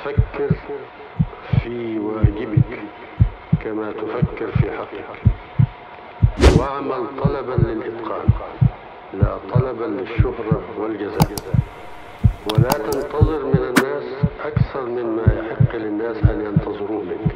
فكر في واجبك كما تفكر في حقك واعمل طلبا للإتقان لا طلبا للشهرة والجزاء ولا تنتظر من الناس أكثر مما يحق للناس أن ينتظروه منك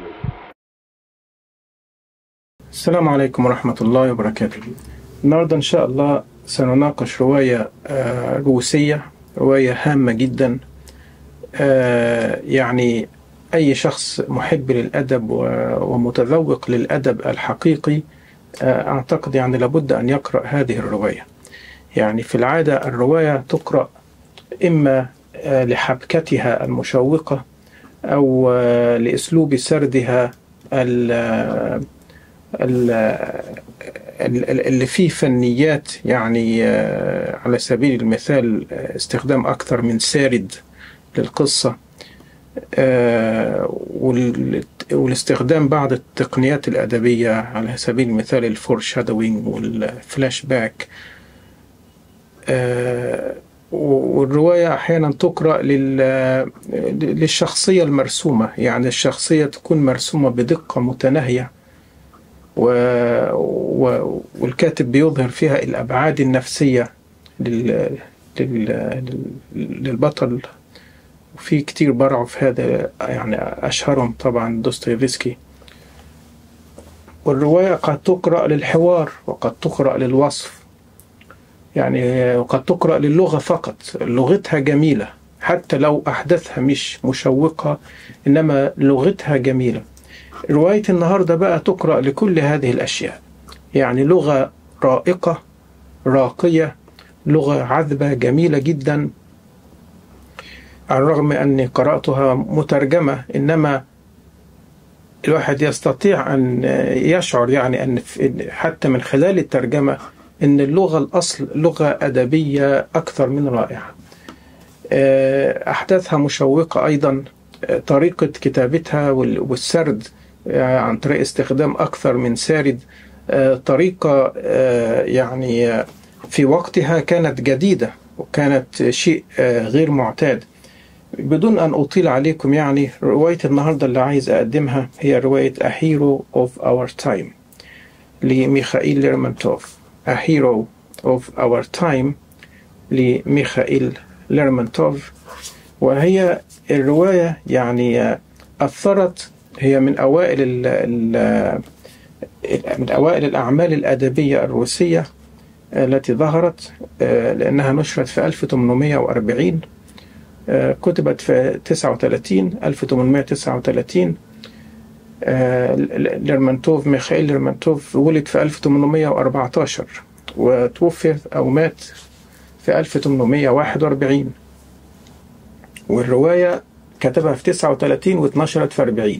السلام عليكم ورحمة الله وبركاته النهاردة إن شاء الله سنناقش رواية آه، روسية رواية هامة جدا آه، يعني أي شخص محب للأدب و- ومتذوق للأدب الحقيقي آه، أعتقد يعني لابد أن يقرأ هذه الرواية يعني في العادة الرواية تقرأ إما آه، لحبكتها المشوقة أو آه، لأسلوب سردها ال- ال- ال- ال- اللي فيه فنيات يعني آه، على سبيل المثال آه، استخدام أكثر من سارد للقصة آه، وال- والاستخدام بعض التقنيات الأدبية على سبيل المثال الفور شادوينج والفلاش باك آه، والرواية أحيانا تقرأ لل- للشخصية المرسومة يعني الشخصية تكون مرسومة بدقة متناهية و... و... والكاتب بيظهر فيها الأبعاد النفسية لل... لل... للبطل وفي كتير برعوا في هذا يعني أشهرهم طبعا دوستويفسكي والرواية قد تقرأ للحوار وقد تقرأ للوصف يعني وقد تقرأ للغة فقط لغتها جميلة حتى لو أحداثها مش مشوقة إنما لغتها جميلة رواية النهاردة بقى تقرأ لكل هذه الأشياء يعني لغة رائقة راقية لغة عذبة جميلة جدا على الرغم أني قرأتها مترجمة إنما الواحد يستطيع أن يشعر يعني أن في- حتى من خلال الترجمة أن اللغة الأصل لغة أدبية أكثر من رائعة آه، أحداثها مشوقة أيضا آه، طريقة كتابتها وال- والسرد آه، عن طريق استخدام أكثر من سارد آه، طريقة آه، يعني آه، في وقتها كانت جديدة وكانت شيء آه، غير معتاد بدون أن أطيل عليكم يعني رواية النهاردة اللي عايز أقدمها هي رواية A Hero of Our Time لميخائيل ليرمونتوف A Hero of Our Time لميخائيل ليرمونتوف وهي الرواية يعني آه، أثرت هي من أوائل ال ال من أوائل الأعمال الأدبية الروسية التي ظهرت آه، لأنها نشرت في 1840 آه، كتبت في 39 1839 آه، ليرمونتوف ميخائيل ليرمونتوف ولد في 1814 وتوفي أو مات في 1841 والرواية كتبها في 39 واتنشرت في 40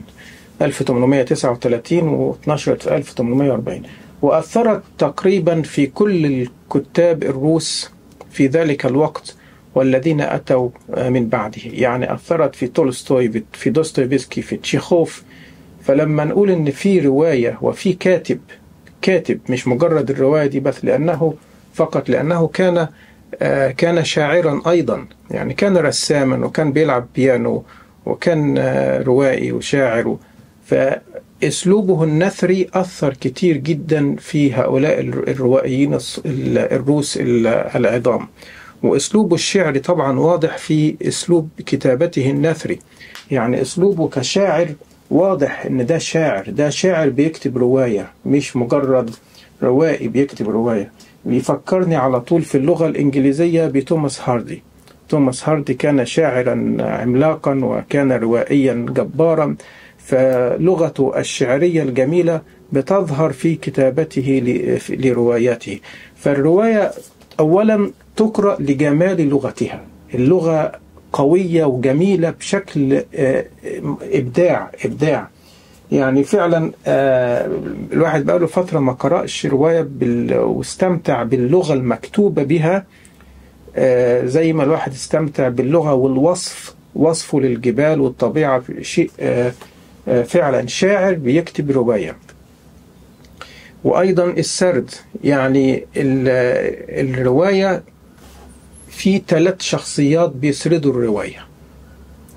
1839 واتنشرت في 1840 وأثرت تقريبا في كل الكتاب الروس في ذلك الوقت والذين أتوا من بعده يعني أثرت في تولستوي في دوستويفسكي في تشيخوف فلما نقول إن في رواية وفي كاتب كاتب مش مجرد الرواية دي بس لأنه فقط لأنه كان آه، كان شاعرا أيضا يعني كان رساما وكان بيلعب بيانو وكان آه، روائي وشاعر فأسلوبه النثري أثر كتير جدا في هؤلاء الر- الروائيين الص- ال- الروس ال- العظام وأسلوبه الشعري طبعا واضح في أسلوب كتابته النثري يعني أسلوبه كشاعر واضح إن ده شاعر ده شاعر بيكتب رواية مش مجرد روائي بيكتب رواية بيفكرني على طول في اللغة الإنجليزية بتوماس هاردي توماس هاردي كان شاعرا عملاقا وكان روائيا جبارا فلغته الشعرية الجميلة بتظهر في كتابته ل- في- لرواياته فالرواية أولا تقرأ لجمال لغتها اللغة قوية وجميلة بشكل آه، إبداع إبداع يعني فعلا آه، الواحد بقاله فترة ما قرأش رواية بال... واستمتع باللغة المكتوبة بها آه، زي ما الواحد استمتع باللغة والوصف وصفه للجبال والطبيعة شيء آه، آه، فعلا شاعر بيكتب رواية وأيضا السرد يعني ال- الرواية في ثلاث شخصيات بيسردوا الرواية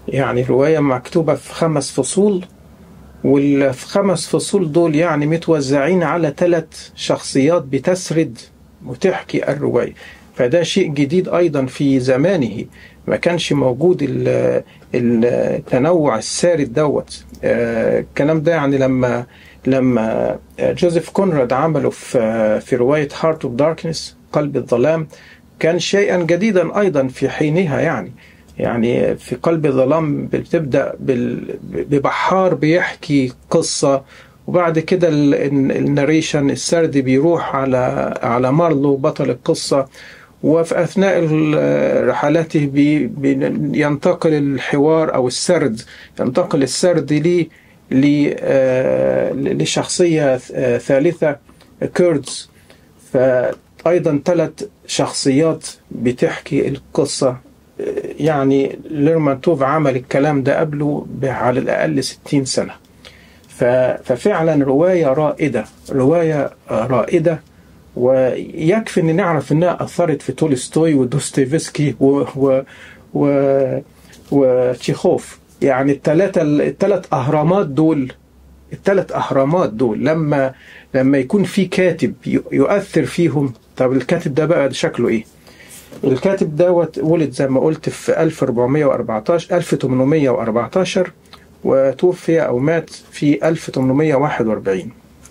يعني رواية مكتوبة في خمس فصول والخمس فصول دول يعني متوزعين على ثلاث شخصيات بتسرد وتحكي الرواية فده شيء جديد أيضا في زمانه ما كانش موجود ال- التنوع السارد دوت آه، الكلام ده يعني لما لما جوزيف كونراد عمله في في رواية هارت اوف داركنس قلب الظلام كان شيئا جديدا أيضا في حينها يعني يعني في قلب الظلام بتبدأ بال- ببحار بيحكي قصة وبعد كده ال- ال- الناريشن السرد بيروح على على مارلو بطل القصة وفي أثناء ال- رحلاته بي بي- ينتقل الحوار أو السرد ينتقل السرد لي ل- آه، لشخصية آه، ثالثة كيردز فأيضا ثلاث شخصيات بتحكي القصة يعني ليرمانتوف عمل الكلام ده قبله على الأقل 60 سنة ف- ففعلا رواية رائدة رواية رائدة ويكفي ان نعرف انها اثرت في تولستوي ودوستويفسكي و و و وتشيخوف يعني الثلاثة الثلاث اهرامات دول الثلاث اهرامات دول لما لما يكون في كاتب ي- يؤثر فيهم طب الكاتب ده بقى شكله ايه؟ الكاتب دوت ولد زي ما قلت في 1414 1814 وتوفي او مات في 1841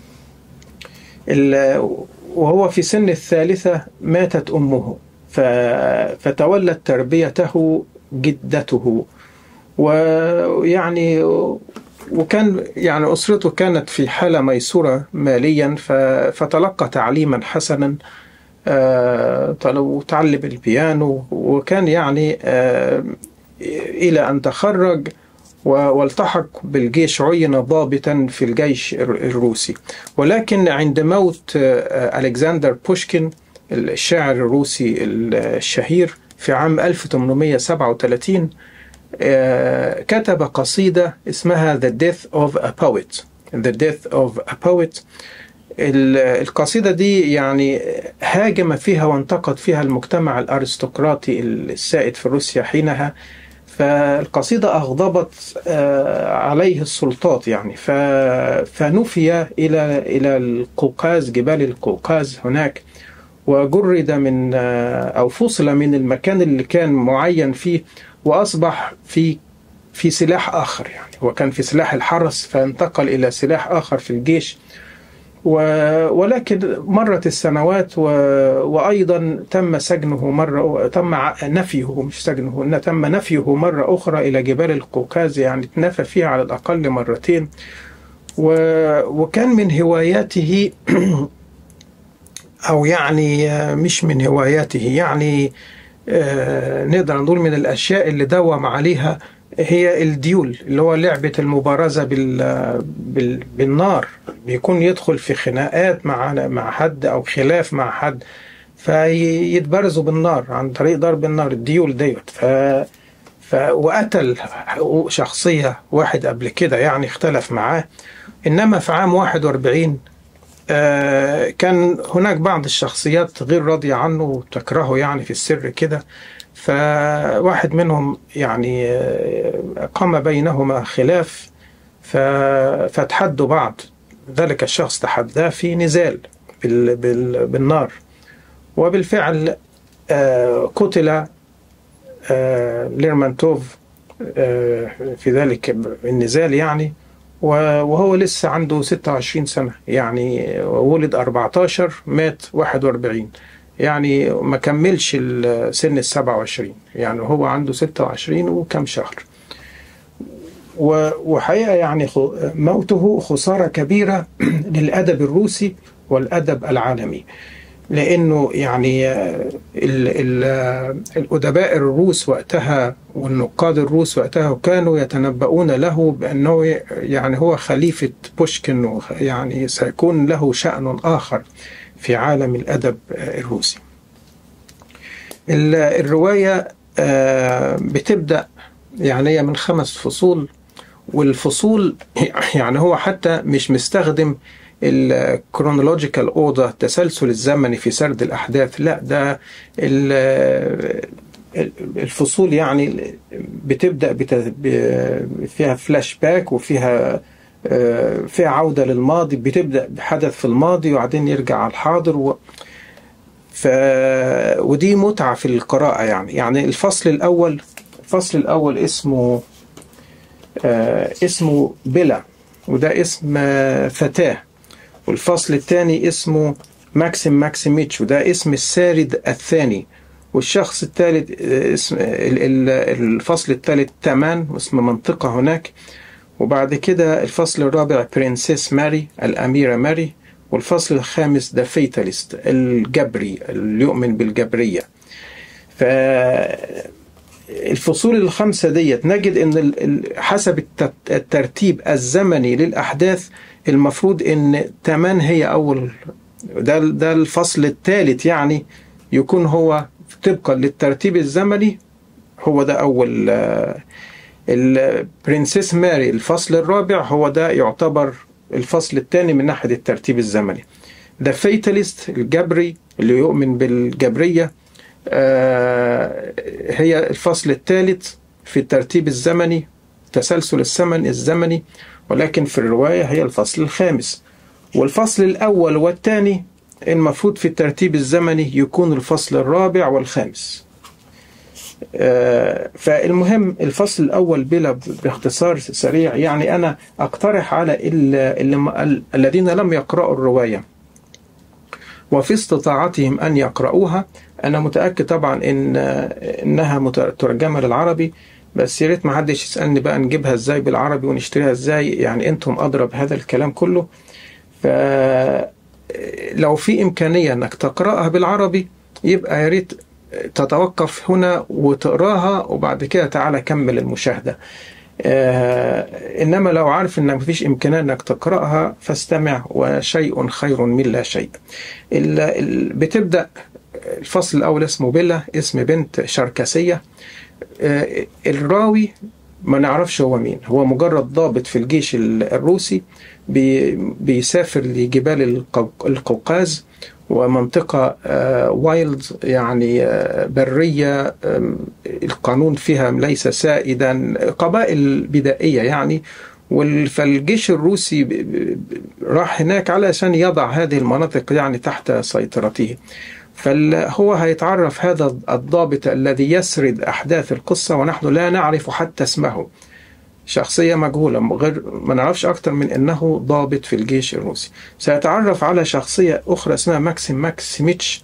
ال- وهو في سن الثالثة ماتت أمه ف- فتولت تربيته جدته ويعني وكان يعني أسرته كانت في حالة ميسورة ماليا ف- فتلقى تعليما حسنا آه، وتعلم البيانو وكان يعني آه، إلى أن تخرج و- والتحق بالجيش عين ضابطا في الجيش الر- الروسي ولكن عند موت آه، ألكسندر بوشكين الشاعر الروسي الشهير في عام 1837 آه، كتب قصيدة اسمها The Death of a Poet The Death of a Poet ال- القصيدة دي يعني هاجم فيها وانتقد فيها المجتمع الأرستقراطي السائد في روسيا حينها فالقصيدة أغضبت آه، عليه السلطات يعني ف- فنفي إلى إلى القوقاز جبال القوقاز هناك وجرد من آه، أو فصل من المكان اللي كان معين فيه وأصبح في في سلاح آخر يعني هو كان في سلاح الحرس فانتقل إلى سلاح آخر في الجيش و... ولكن مرت السنوات و... وأيضا تم سجنه مرة تم ع- نفيه مش سجنه إن تم نفيه مرة أخرى إلى جبال القوقاز يعني اتنفى فيها على الأقل مرتين و... وكان من هواياته أو يعني آه، مش من هواياته يعني آه، نقدر نقول من الأشياء اللي دوم عليها هي الديول اللي هو لعبة المبارزة بال... بال... بالنار بيكون يدخل في خناقات مع مع حد أو خلاف مع حد فيتبارزوا بالنار عن طريق ضرب النار الديول ديت ف... ف... وقتل شخصية واحد قبل كده يعني اختلف معاه إنما في عام 41 آه، كان هناك بعض الشخصيات غير راضية عنه وتكرهه يعني في السر كده فواحد منهم يعني آه، قام بينهما خلاف ف- فتحدوا بعض ذلك الشخص تحداه في نزال بال- بال- بالنار وبالفعل آه، قتل آه، ليرمانتوف آه، في ذلك النزال يعني و- وهو لسه عنده 26 سنة يعني ولد 14 مات 41 يعني ما كملش ال- سن ال 27 يعني هو عنده 26 وكم شهر و- وحقيقة يعني خ- موته خسارة كبيرة للأدب الروسي والأدب العالمي لأنه يعني آه، ال- ال- آه، الأدباء الروس وقتها والنقاد الروس وقتها كانوا يتنبؤون له بأنه يعني هو خليفة بوشكين وخ- يعني سيكون له شأن آخر في عالم الأدب آه، الروسي ال- الرواية آه، بتبدأ يعني هي من خمس فصول والفصول يعني هو حتى مش مستخدم الكرونولوجيكال اوردر التسلسل الزمني في سرد الاحداث لا ده ال- الفصول يعني بتبدا بت- ب- فيها فلاش باك وفيها آه، فيها عوده للماضي بتبدا بحدث في الماضي وبعدين يرجع على الحاضر و... ف... ودي متعه في القراءه يعني يعني الفصل الاول الفصل الاول اسمه آه، اسمه بلا وده اسم آه، فتاه والفصل الثاني اسمه ماكسيم ماكسيميتش وده اسم السارد الثاني والشخص الثالث آه، اسم ال- ال- الفصل الثالث تامان اسم منطقة هناك وبعد كده الفصل الرابع برنسيس ماري الأميرة ماري والفصل الخامس ذا فيتاليست الجبري اللي يؤمن بالجبرية ف الفصول الخمسة ديت نجد ان ال- ال- حسب الت- الترتيب الزمني للأحداث المفروض ان تمان هي أول ده ده الفصل الثالث يعني يكون هو طبقا للترتيب الزمني هو ده أول آه، البرنسيس ماري الفصل الرابع هو ده يعتبر الفصل الثاني من ناحية الترتيب الزمني ده فيتاليست الجبري اللي يؤمن بالجبرية آه، هي الفصل الثالث في الترتيب الزمني تسلسل الزمن الزمني ولكن في الرواية هي الفصل الخامس والفصل الأول والثاني المفروض في الترتيب الزمني يكون الفصل الرابع والخامس آه، فالمهم الفصل الأول بلا باختصار سريع يعني أنا أقترح على ال- اللي الذين لم يقرأوا الرواية وفي استطاعتهم أن يقرأوها أنا متأكد طبعا إن إنها مترجمة للعربي بس يا ريت ما حدش يسألني بقى نجيبها إزاي بالعربي ونشتريها إزاي يعني أنتم أضرب هذا الكلام كله ف لو في إمكانية إنك تقرأها بالعربي يبقى يا ريت تتوقف هنا وتقراها وبعد كده تعالى كمل المشاهدة آه إنما لو عارف إنك مفيش إمكانية إنك تقرأها فاستمع وشيء خير من لا شيء ال- ال- بتبدأ الفصل الأول اسمه بيلا اسم بنت شركسية آه، الراوي ما نعرفش هو مين هو مجرد ضابط في الجيش ال- الروسي بي- بيسافر لجبال القو- القوقاز ومنطقة آه، وايلد يعني آه، برية آم، القانون فيها ليس سائدا قبائل بدائية يعني وال- فالجيش الروسي ب- ب- ب- راح هناك علشان يضع هذه المناطق يعني تحت سيطرته فهو هيتعرف هذا الضابط الذي يسرد أحداث القصة ونحن لا نعرف حتى اسمه شخصية مجهولة غير ما نعرفش أكتر من أنه ضابط في الجيش الروسي سيتعرف على شخصية أخرى اسمها ماكسيم ماكسيميتش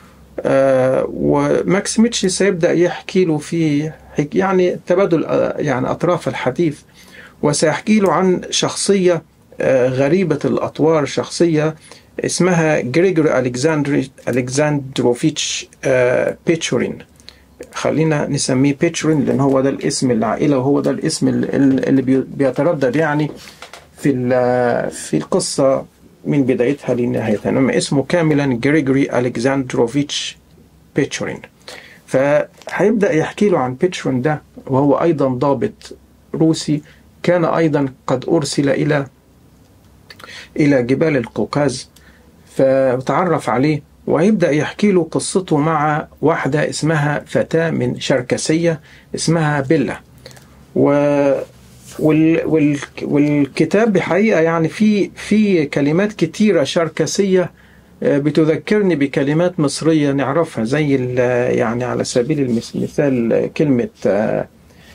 آه وماكسيميتش سيبدأ يحكي له في حك- يعني تبادل آه، يعني أطراف الحديث وسيحكي له عن شخصية آه، غريبة الأطوار شخصية اسمها جريجوري ألكساندري ألكساندروفيتش آه، بيتشورين خلينا نسميه بيتشورين لأن هو ده الاسم العائلة وهو ده الاسم ال- ال- اللي بي- بيتردد يعني في ال- في القصة من بدايتها لنهايتها إنما اسمه كاملا جريجوري ألكساندروفيتش بيتشورين فهيبدأ يحكي له عن بيتشورين ده وهو أيضا ضابط روسي كان أيضا قد أرسل إلى إلى جبال القوقاز فتعرف عليه ويبدأ يحكي له قصته مع واحدة اسمها فتاة من شركسية اسمها بيلا و وال وال والكتاب بحقيقة يعني في في كلمات كتيرة شركسية آه، بتذكرني بكلمات مصرية نعرفها زي ال- يعني على سبيل المثال كلمة آه،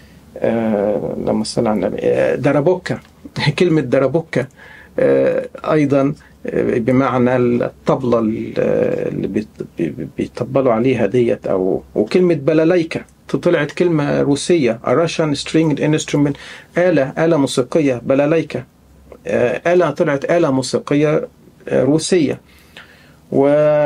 آه، اللهم صل على النبي آه، دربوكة كلمة دربوكة آه، أيضا آه، بمعنى الطبلة اللي بيت- بي- بيطبلوا عليها ديت أو وكلمة بلاليكة طلعت كلمة روسية A Russian stringed instrument آلة آلة موسيقية بلاليكة آه، آلة طلعت آلة موسيقية آه، روسية و...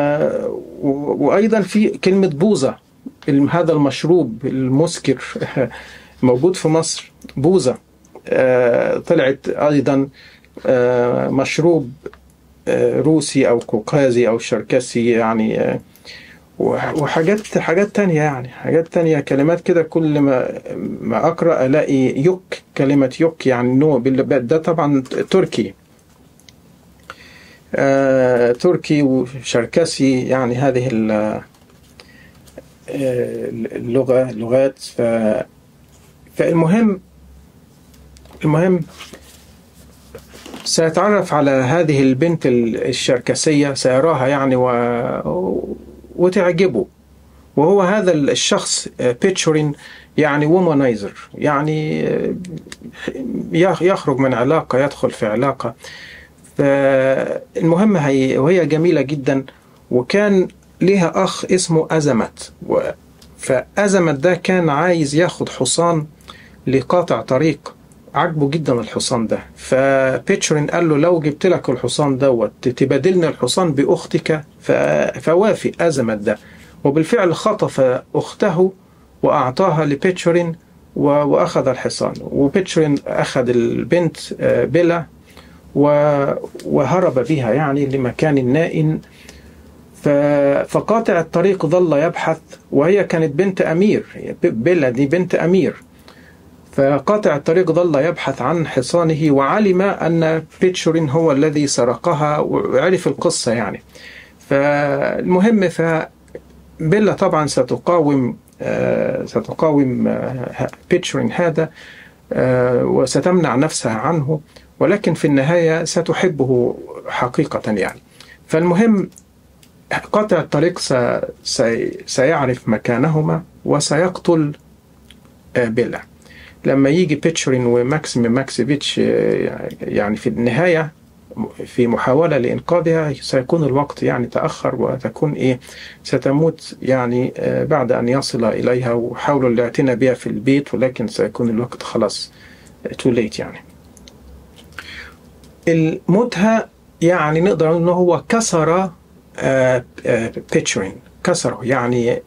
و... وأيضا في كلمة بوزة الم- هذا المشروب المسكر موجود في مصر بوزة آه، طلعت أيضا آه، مشروب آه، روسي أو قوقازي أو شركسي يعني آه، وح- وحاجات حاجات تانية يعني حاجات تانية كلمات كده كل ما ما أقرأ ألاقي يك كلمة يك يعني نو بال- ده طبعا تركي آه، تركي وشركسي يعني هذه ال اللغة لغات ف... فالمهم المهم سيتعرف على هذه البنت الشركسية سيراها يعني و... وتعجبه وهو هذا الشخص بيتشورين يعني وومنايزر يعني يخرج من علاقة يدخل في علاقة فالمهم هي وهي جميلة جدا وكان ليها أخ اسمه أزمت فأزمت ده كان عايز ياخد حصان لقاطع طريق عجبه جدا الحصان ده فبيتشرين قال له لو جبت لك الحصان دوت تبادلني الحصان بأختك فوافق أزمت ده وبالفعل خطف أخته وأعطاها لبيتشرين وأخذ الحصان وبيتشرين أخذ البنت بيلا وهرب بها يعني لمكان نائٍ فقاطع الطريق ظل يبحث وهي كانت بنت أمير بيلا دي بنت أمير فقاطع الطريق ظل يبحث عن حصانه وعلم أن بيتشورين هو الذي سرقها وعرف القصة يعني فالمهم فبيلا طبعا ستقاوم ستقاوم بيتشورين هذا وستمنع نفسها عنه ولكن في النهاية ستحبه حقيقة يعني فالمهم قاطع الطريق سي سيعرف مكانهما وسيقتل بيلا لما يجي بيتشرين وماكسيم ماكسيفيتش يعني في النهاية في محاولة لإنقاذها سيكون الوقت يعني تأخر وتكون إيه ستموت يعني بعد أن يصل إليها وحاولوا الاعتناء بها في البيت ولكن سيكون الوقت خلاص تو ليت يعني الموتها يعني نقدر نقول إن هو كسر بيتشرين كسره يعني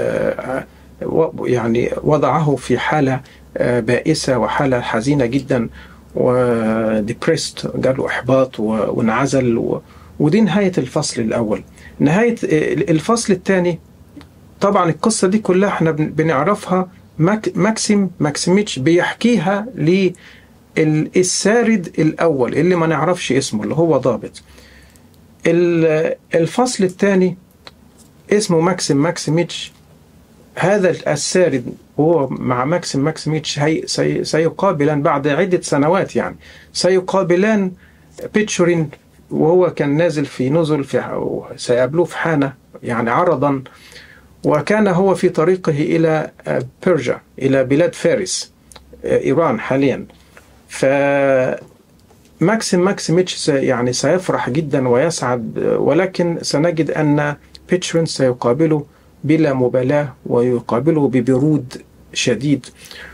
يعني وضعه في حالة بائسة وحالة حزينة جدا وديبريست جاله إحباط وانعزل و... ودي نهاية الفصل الأول نهاية الفصل الثاني طبعا القصة دي كلها احنا بنعرفها ماك ماكسيم ماكسيميتش بيحكيها للسارد الأول اللي ما نعرفش اسمه اللي هو ضابط الفصل الثاني اسمه ماكسيم ماكسيميتش هذا السارد هو مع ماكسيم ماكسيميتش هي سي سيقابلان بعد عدة سنوات يعني سيقابلان بيتشورين وهو كان نازل في نزل في سيقابلوه في حانة يعني عرضا وكان هو في طريقه إلى بيرجا إلى بلاد فارس إيران حاليا ف ماكسيم ماكسيميتش يعني سيفرح جدا ويسعد ولكن سنجد أن بيتشرين سيقابله بلا مبالاة ويقابله ببرود شديد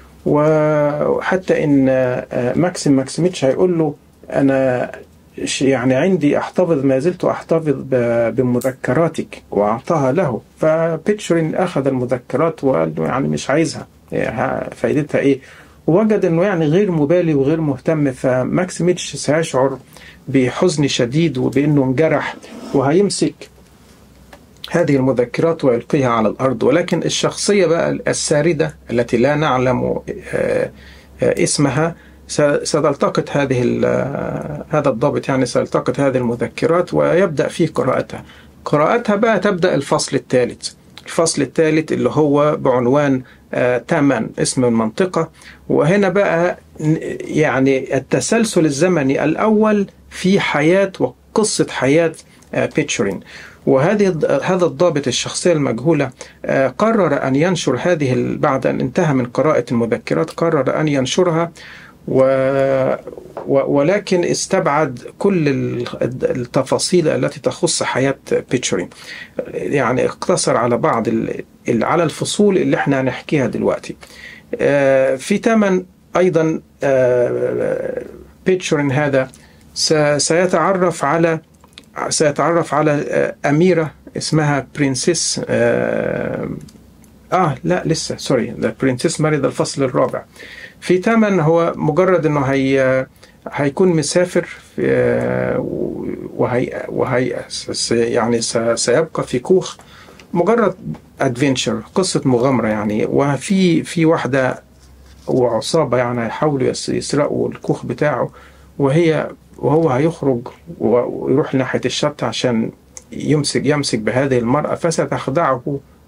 وحتى ان ماكسيم ماكسيميتش هيقول له انا يعني عندي احتفظ ما زلت احتفظ بمذكراتك واعطاها له فبيتشرين اخذ المذكرات وقال له يعني مش عايزها فائدتها ايه ووجد انه يعني غير مبالي وغير مهتم فماكسيميتش سيشعر بحزن شديد وبانه انجرح وهيمسك هذه المذكرات ويلقيها على الأرض ولكن الشخصية بقى الساردة التي لا نعلم اسمها ستلتقط هذه هذا الضابط يعني سيلتقط هذه المذكرات ويبدأ في قراءتها قراءتها بقى تبدأ الفصل الثالث الفصل الثالث اللي هو بعنوان تامان اسم المنطقة وهنا بقى يعني التسلسل الزمني الأول في حياة وقصة حياة بيتشرين وهذه هذا الضابط الشخصية المجهولة قرر أن ينشر هذه بعد أن انتهى من قراءة المذكرات قرر أن ينشرها و ولكن استبعد كل التفاصيل التي تخص حياة بيتشرين يعني اقتصر على بعض على الفصول اللي احنا هنحكيها دلوقتي في ثمن أيضا بيتشرين هذا سيتعرف على سيتعرف على أميرة اسمها برنسيس آه, آه لا لسه سوري ذا برنسيس ماري ده الفصل الرابع في تمن هو مجرد انه هي هيكون مسافر في وهي وهي يعني سيبقى في كوخ مجرد ادفنتشر قصة مغامرة يعني وفي في واحدة وعصابة يعني هيحاولوا يسرقوا الكوخ بتاعه وهي وهو هيخرج ويروح ناحية الشط عشان يمسك يمسك بهذه المرأة فستخدعه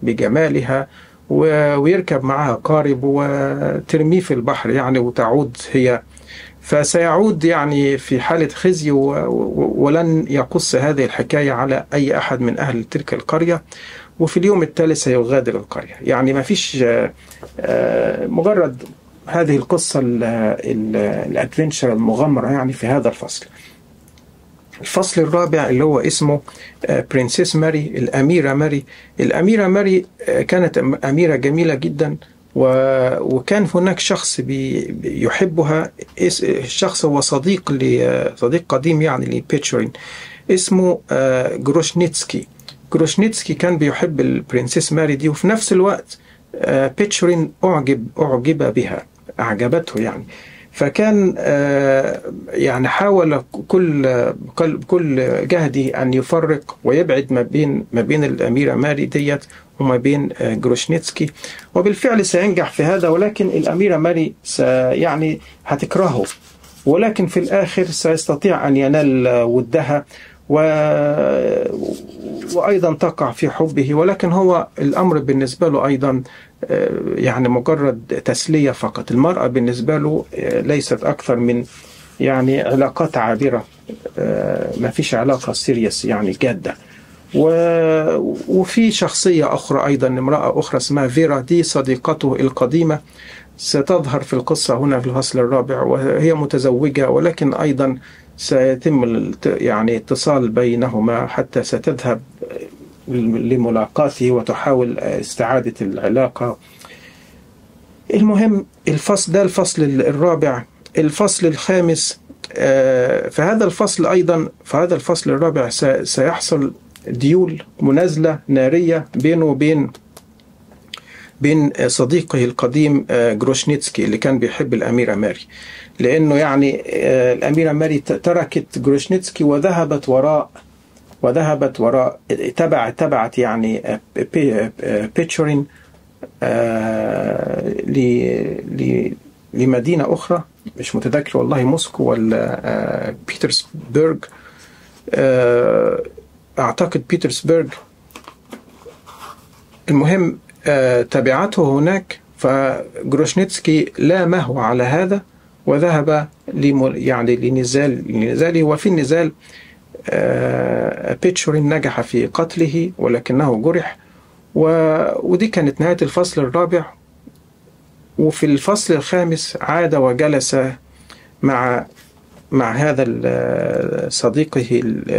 بجمالها ويركب معها قارب وترميه في البحر يعني وتعود هي فسيعود يعني في حالة خزي ولن يقص هذه الحكاية على أي أحد من أهل تلك القرية وفي اليوم التالي سيغادر القرية يعني ما فيش مجرد هذه القصة الادفنشر المغامرة يعني في هذا الفصل الفصل الرابع اللي هو اسمه برنسيس ماري الأميرة ماري الأميرة ماري كانت أميرة جميلة جدا وكان هناك شخص يحبها الشخص هو صديق صديق قديم يعني لبيتشورين اسمه جروشنيتسكي جروشنيتسكي كان بيحب البرنسيس ماري دي وفي نفس الوقت بيتشورين أعجب أعجب بها أعجبته يعني فكان يعني حاول كل كل جهده ان يفرق ويبعد ما بين ما بين الاميره ماري ديت وما بين جروشنيتسكي وبالفعل سينجح في هذا ولكن الاميره ماري يعني هتكرهه ولكن في الاخر سيستطيع ان ينال ودها و... وايضا تقع في حبه ولكن هو الامر بالنسبه له ايضا يعني مجرد تسليه فقط المراه بالنسبه له ليست اكثر من يعني علاقات عابره ما فيش علاقه سيريس يعني جاده و... وفي شخصيه اخرى ايضا امراه اخرى اسمها فيرا دي صديقته القديمه ستظهر في القصه هنا في الفصل الرابع وهي متزوجه ولكن ايضا سيتم يعني اتصال بينهما حتى ستذهب لملاقاته وتحاول استعادة العلاقة المهم الفصل ده الفصل الرابع الفصل الخامس فهذا الفصل أيضا فهذا الفصل الرابع سيحصل ديول منازلة نارية بينه وبين بين صديقه القديم جروشنيتسكي اللي كان بيحب الأميرة ماري لأنه يعني الأميرة ماري تركت جروشنيتسكي وذهبت وراء وذهبت وراء تبع تبعت يعني بيتشورين لمدينة أخرى مش متذكر والله موسكو ولا بيترسبرغ أعتقد بيترسبرغ المهم تبعته هناك فجروشنيتسكي لامه على هذا وذهب يعني لنزال لنزاله وفي النزال بيتشورين نجح في قتله ولكنه جرح و... ودي كانت نهاية الفصل الرابع وفي الفصل الخامس عاد وجلس مع مع هذا صديقه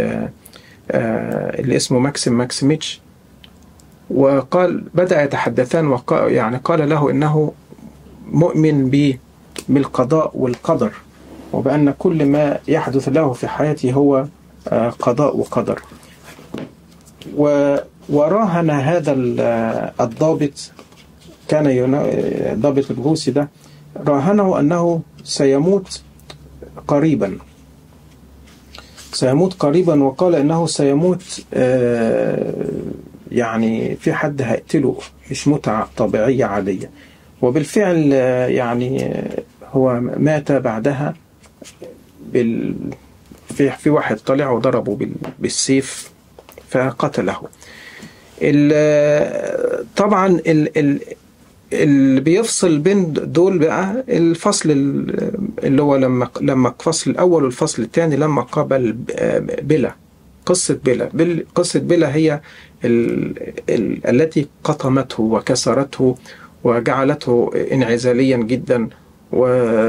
اللي اسمه ماكسيم ماكسيميتش وقال بدأ يتحدثان وقال يعني قال له إنه مؤمن ب بالقضاء والقدر وبأن كل ما يحدث له في حياته هو قضاء وقدر وراهن هذا الضابط كان الضابط الروسي ده راهنه أنه سيموت قريبا سيموت قريبا وقال انه سيموت يعني في حد هيقتله مش متعة طبيعية عادية وبالفعل يعني هو مات بعدها بال في في واحد طلع وضربه بالسيف فقتله طبعا ال ال اللي بيفصل بين دول بقى الفصل اللي هو لما لما الفصل الاول والفصل الثاني لما قابل بلا قصة بلا قصة بلا هي ال ال التي قطمته وكسرته وجعلته انعزاليا جدا و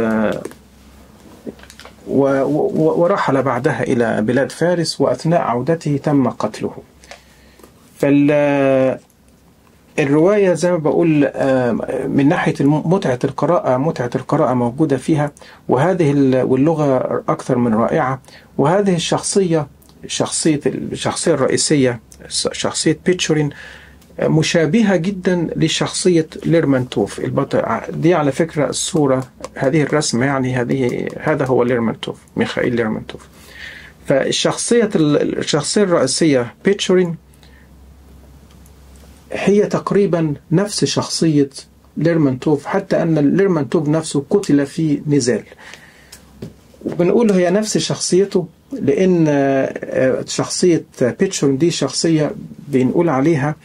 ورحل بعدها إلى بلاد فارس وأثناء عودته تم قتله فال الرواية زي ما بقول من ناحية متعة القراءة متعة القراءة موجودة فيها وهذه واللغة أكثر من رائعة وهذه الشخصية شخصية الشخصية الرئيسية شخصية بيتشورين مشابهة جدا لشخصية ليرمنتوف البطل دي على فكرة الصورة هذه الرسمة يعني هذه هذا هو ليرمنتوف ميخائيل ليرمنتوف فالشخصية الشخصية الرئيسية بيتشورين هي تقريبا نفس شخصية ليرمنتوف حتى أن ليرمنتوف نفسه قتل في نزال وبنقول هي نفس شخصيته لأن شخصية بيتشون دي شخصية بنقول عليها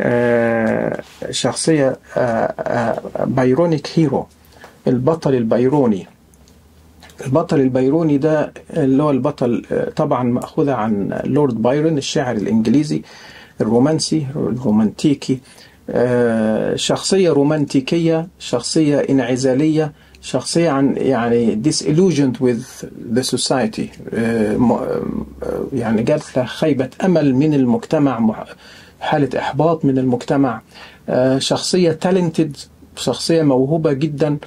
شخصية بايرونيك هيرو البطل البيروني البطل البيروني ده اللي هو البطل طبعا مأخوذة عن لورد بايرون الشاعر الإنجليزي الرومانسي الرومانتيكي شخصية رومانتيكية شخصية انعزالية شخصية عن يعني disillusioned with the society يعني جات له خيبة أمل من المجتمع حالة إحباط من المجتمع شخصية talented شخصية موهوبة جدا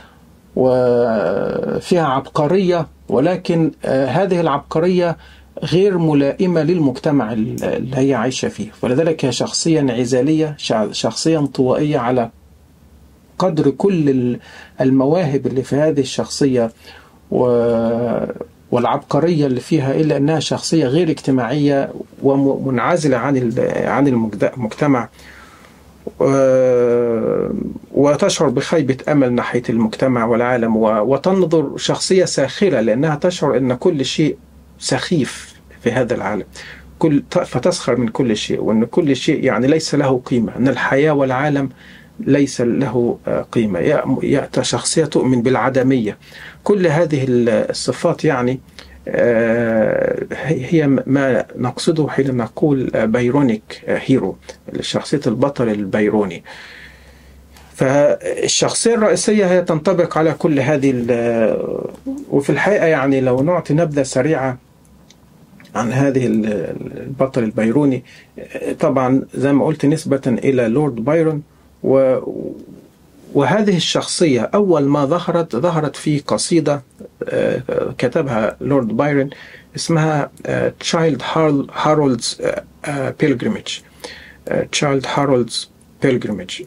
وفيها عبقرية ولكن هذه العبقرية غير ملائمة للمجتمع اللي هي عايشة فيه ولذلك هي شخصية انعزالية شخصية انطوائية على قدر كل المواهب اللي في هذه الشخصية والعبقرية اللي فيها إلا أنها شخصية غير اجتماعية ومنعزلة عن عن المجتمع وتشعر بخيبة أمل ناحية المجتمع والعالم وتنظر شخصية ساخرة لأنها تشعر أن كل شيء سخيف في هذا العالم كل فتسخر من كل شيء وأن كل شيء يعني ليس له قيمة أن الحياة والعالم ليس له قيمة يأتى شخصية تؤمن بالعدمية كل هذه الصفات يعني هي ما نقصده حين نقول بايرونيك هيرو شخصية البطل البيروني فالشخصية الرئيسية هي تنطبق على كل هذه وفي الحقيقة يعني لو نعطي نبذة سريعة عن هذه البطل البيروني طبعا زي ما قلت نسبة إلى لورد بايرون و وهذه الشخصية أول ما ظهرت ظهرت في قصيدة كتبها لورد بايرون اسمها Child Harold's Pilgrimage Child Harold's Pilgrimage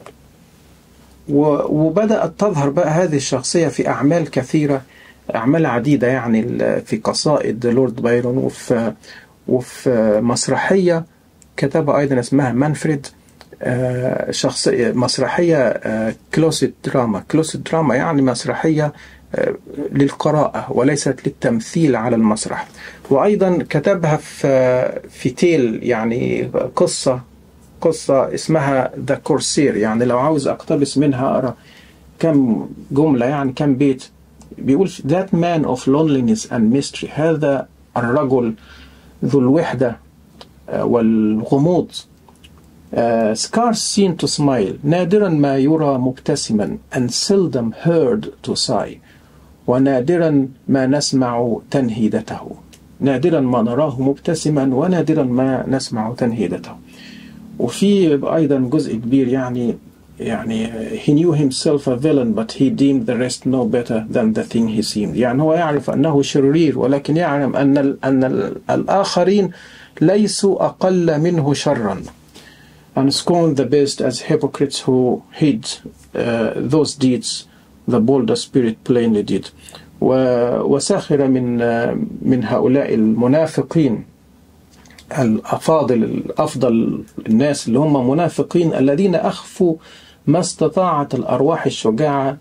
وبدأت تظهر بقى هذه الشخصية في أعمال كثيرة أعمال عديدة يعني في قصائد لورد بايرون وفي وفي مسرحية كتبها أيضا اسمها مانفريد شخصية مسرحية كلوسيت دراما كلوسيت دراما يعني مسرحية للقراءة وليست للتمثيل على المسرح وأيضا كتبها في في تيل يعني قصة قصة اسمها ذا كورسير يعني لو عاوز أقتبس منها أقرأ كم جملة يعني كم بيت بيقول that man of loneliness and mystery هذا الرجل ذو الوحدة والغموض Uh, scarce seen to smile نادرا ما يرى مبتسما and seldom heard to sigh ونادرا ما نسمع تنهيدته نادرا ما نراه مبتسما ونادرا ما نسمع تنهيدته وفي أيضا جزء كبير يعني يعني he knew himself a villain but he deemed the rest no better than the thing he seemed يعني هو يعرف أنه شرير ولكن يعلم أن ال أن ال الآخرين ليسوا أقل منه شرا and scorn the best as hypocrites who hid uh, those deeds the bolder spirit plainly did وساخر من من هؤلاء المنافقين الأفاضل الأفضل الناس اللي هم منافقين الذين أخفوا ما استطاعت الأرواح الشجاعة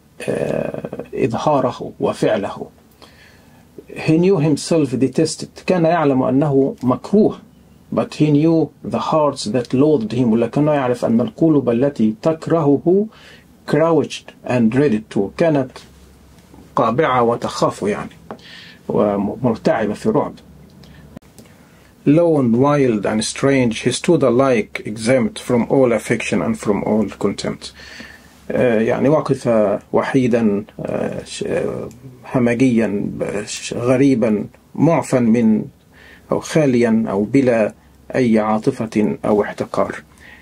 إظهاره وفعله He knew himself detested كان يعلم أنه مكروه but he knew the hearts that loathed him ولكنه يعرف أن القلوب التي تكرهه crouched and dreaded to كانت قابعة وتخاف يعني ومرتعبة في رعب Lone, wild and strange, he stood alike exempt from all affection and from all contempt. يعني وقف وحيدا همجيا غريبا معفا من أو خاليا أو بلا أي عاطفة أو احتقار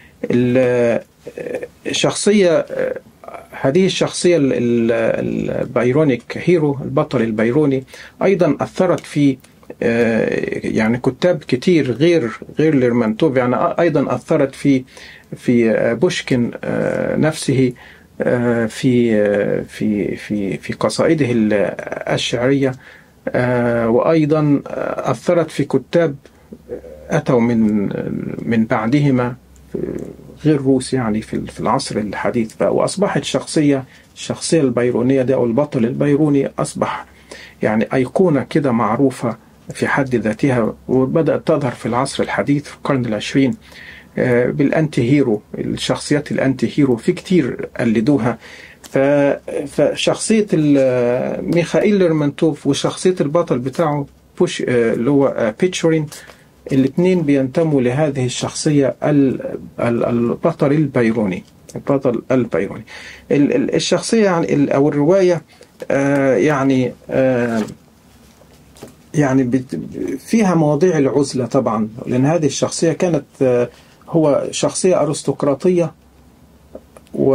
الشخصية هذه الشخصية البايرونيك هيرو البطل البيروني أيضا أثرت في يعني كتاب كتير غير غير ليرمانتوف يعني أيضا أثرت في في بوشكين نفسه في في في في قصائده الشعرية وأيضا أثرت في كتاب أتوا من من بعدهما غير روس يعني في في العصر الحديث وأصبحت شخصية الشخصية البيرونية ده أو البطل البيروني أصبح يعني أيقونة كده معروفة في حد ذاتها وبدأت تظهر في العصر الحديث في القرن العشرين بالأنتي هيرو الشخصيات الأنتي هيرو في كتير قلدوها فشخصية ميخائيل ليرمنتوف وشخصية البطل بتاعه بوش اللي هو بيتشورين الاثنين بينتموا لهذه الشخصية البطل البيروني البطل البيروني الشخصية يعني أو الرواية يعني يعني فيها مواضيع العزلة طبعا لأن هذه الشخصية كانت هو شخصية أرستقراطية و...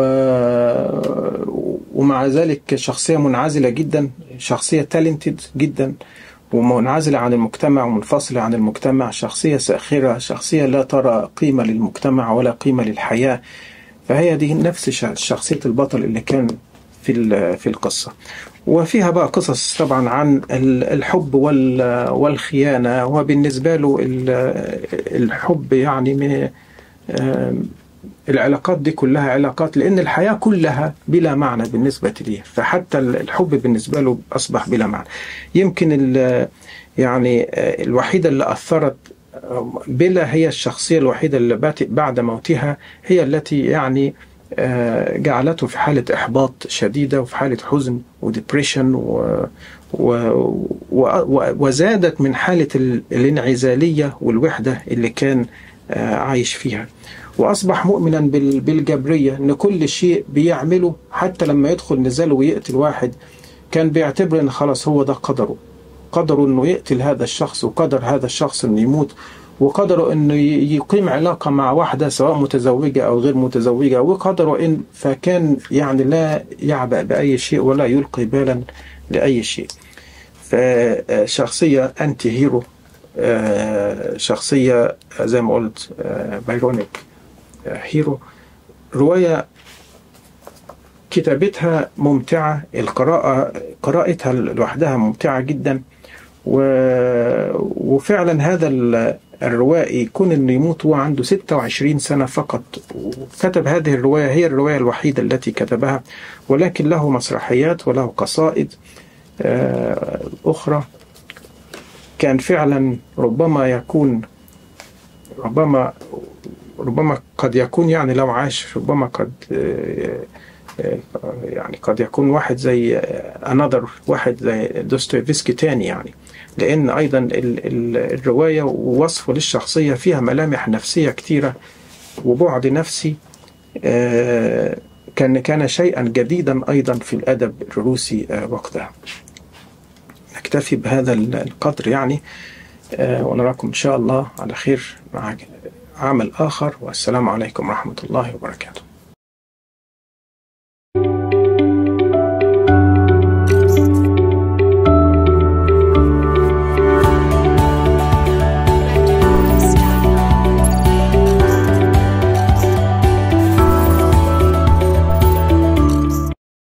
ومع ذلك شخصية منعزلة جدا شخصية تالنتد جدا ومنعزلة عن المجتمع ومنفصلة عن المجتمع شخصية ساخرة شخصية لا ترى قيمة للمجتمع ولا قيمة للحياة فهي دي نفس شخصية البطل اللي كان في في القصة وفيها بقى قصص طبعا عن الحب والخيانة وبالنسبة له الحب يعني من العلاقات دي كلها علاقات لأن الحياة كلها بلا معنى بالنسبة ليه فحتى الحب بالنسبة له أصبح بلا معنى يمكن يعني الوحيدة اللي أثرت بلا هي الشخصية الوحيدة اللي بعد موتها هي التي يعني جعلته في حالة إحباط شديدة وفي حالة حزن وديبريشن و... و... و... وزادت من حالة الانعزالية والوحدة اللي كان عايش فيها وأصبح مؤمنا بالجبرية إن كل شيء بيعمله حتى لما يدخل نزال ويقتل واحد كان بيعتبر إن خلاص هو ده قدره قدره إنه يقتل هذا الشخص وقدر هذا الشخص إنه يموت وقدره انه يقيم علاقه مع واحده سواء متزوجه او غير متزوجه وقدره ان فكان يعني لا يعبأ باي شيء ولا يلقي بالا لاي شيء. فشخصيه انتي هيرو شخصيه زي ما قلت بايرونيك هيرو روايه كتابتها ممتعه القراءه قراءتها لوحدها ممتعه جدا و... وفعلا هذا الروائي كون انه يموت وهو عنده 26 سنة فقط وكتب هذه الرواية هي الرواية الوحيدة التي كتبها ولكن له مسرحيات وله قصائد أخرى كان فعلا ربما يكون ربما ربما قد يكون يعني لو عاش ربما قد يعني قد يكون واحد زي انذر واحد زي دوستويفسكي تاني يعني لان ايضا ال ال الروايه ووصفه للشخصيه فيها ملامح نفسيه كثيره وبعد نفسي كان كان شيئا جديدا ايضا في الادب الروسي وقتها نكتفي بهذا القدر يعني ونراكم ان شاء الله على خير مع عمل اخر والسلام عليكم ورحمه الله وبركاته